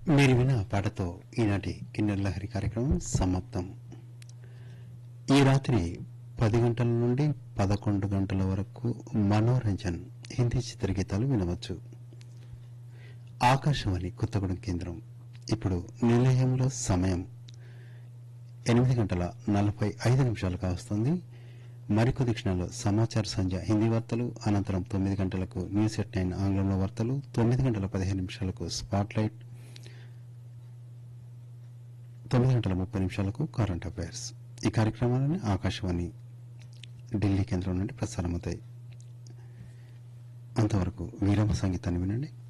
మీరు విన్న పాటతో ఈనాటి కిన్నెర లహరి కార్యక్రమం సమాప్తం ఈ రాత్రి పది గంటల నుండి పదకొండు గంటల వరకు మనోరంజన్ హిందీ చిత్రగీతాలు వినవచ్చు ఆకాశవాణి కొత్తగూడెం కేంద్రం ఇప్పుడు నిలయంలో సమయం ఎనిమిది గంటల నలభై ఐదు నిమిషాలుగా వస్తుంది మరికొద్ది క్షణాల్లో సమాచార సంధ్య హిందీ వార్తలు అనంతరం తొమ్మిది గంటలకు న్యూస్ ఎట్ నైన్ ఆంగ్లంలో వార్తలు తొమ్మిది గంటల పదిహేను నిమిషాలకు స్పాట్ లైట్ తొమ్మిది గంటల ముప్పై నిమిషాలకు కరెంట్ అఫైర్స్ ఈ కార్యక్రమాలని ఆకాశవాణి ఢిల్లీ కేంద్రం నుండి ప్రసారమవుతాయి అంతవరకు విరామ సంగీతాన్ని వినండి